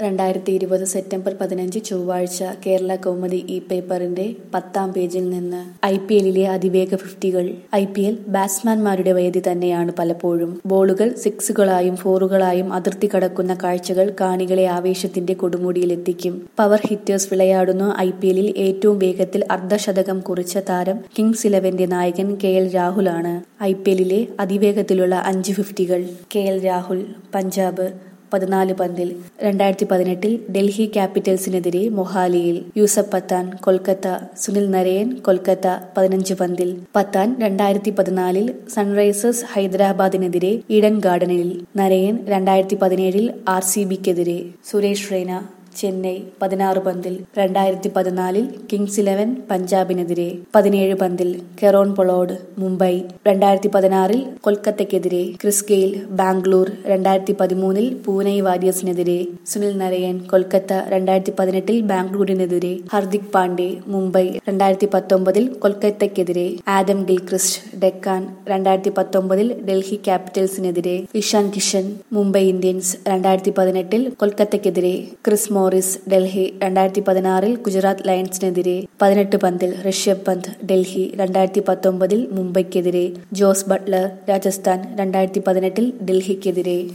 രണ്ടായിരത്തി ഇരുപത് സെപ്റ്റംബർ പതിനഞ്ച് ചൊവ്വാഴ്ച കേരള കൗമുദി ഈ പേപ്പറിന്റെ പത്താം പേജിൽ നിന്ന് ഐ പി എല്ലിലെ അതിവേഗ ഫിഫ്റ്റികൾ ഐ പി എൽ ബാറ്റ്സ്മാൻമാരുടെ വേദി തന്നെയാണ് പലപ്പോഴും ബോളുകൾ സിക്സുകളായും ഫോറുകളായും അതിർത്തി കടക്കുന്ന കാഴ്ചകൾ കാണികളെ ആവേശത്തിന്റെ കൊടുമുടിയിലെത്തിക്കും പവർ ഹിറ്റേഴ്സ് വിളയാടുന്ന ഐ പി എല്ലിൽ ഏറ്റവും വേഗത്തിൽ അർദ്ധശതകം കുറിച്ച താരം കിങ്സ് ഇലവന്റെ നായകൻ കെ എൽ രാഹുലാണ് ഐ പി എല്ലിലെ അതിവേഗത്തിലുള്ള അഞ്ച് ഫിഫ്റ്റികൾ കെ എൽ രാഹുൽ പഞ്ചാബ് പതിനാല് പന്തിൽ രണ്ടായിരത്തി പതിനെട്ടിൽ ഡൽഹി ക്യാപിറ്റൽസിനെതിരെ മൊഹാലിയിൽ യൂസഫ് പത്താൻ കൊൽക്കത്ത സുനിൽ നരയൻ കൊൽക്കത്ത പതിനഞ്ച് പന്തിൽ പത്താൻ രണ്ടായിരത്തി പതിനാലിൽ സൺറൈസേഴ്സ് ഹൈദരാബാദിനെതിരെ ഈഡൻ ഗാർഡനിൽ നരയൻ രണ്ടായിരത്തി പതിനേഴിൽ ആർ സി ബിക്കെതിരെ സുരേഷ് റെയ്ന ചെന്നൈ പതിനാറ് പന്തിൽ രണ്ടായിരത്തി പതിനാലിൽ കിങ്സ് ഇലവൻ പഞ്ചാബിനെതിരെ പതിനേഴ് പന്തിൽ കെറോൺ പൊളോഡ് മുംബൈ രണ്ടായിരത്തി പതിനാറിൽ കൊൽക്കത്തയ്ക്കെതിരെ ക്രിസ് ഗെയിൽ ബാംഗ്ലൂർ രണ്ടായിരത്തി പതിമൂന്നിൽ പൂനെ വാരിയേഴ്സിനെതിരെ സുനിൽ നരയൻ കൊൽക്കത്ത രണ്ടായിരത്തി പതിനെട്ടിൽ ബാംഗ്ലൂരിനെതിരെ ഹർദിക് പാണ്ഡെ മുംബൈ രണ്ടായിരത്തി പത്തൊമ്പതിൽ കൊൽക്കത്തയ്ക്കെതിരെ ആദം ഗിൽക്രിസ്റ്റ് ഡെക്കാൻ രണ്ടായിരത്തി പത്തൊമ്പതിൽ ഡൽഹി ക്യാപിറ്റൽസിനെതിരെ ഇഷാൻ കിഷൻ മുംബൈ ഇന്ത്യൻസ് രണ്ടായിരത്തി പതിനെട്ടിൽ കൊൽക്കത്തയ്ക്കെതിരെ ക്രിസ് മോറിസ് ഡൽഹി രണ്ടായിരത്തി പതിനാറിൽ ഗുജറാത്ത് ലയൺസിനെതിരെ പതിനെട്ട് പന്തിൽ ഋഷഭ് പന്ത് ഡൽഹി രണ്ടായിരത്തി പത്തൊമ്പതിൽ മുംബൈക്കെതിരെ ജോസ് ബട്ട്ലർ രാജസ്ഥാൻ രണ്ടായിരത്തി പതിനെട്ടിൽ ഡൽഹിക്കെതിരെ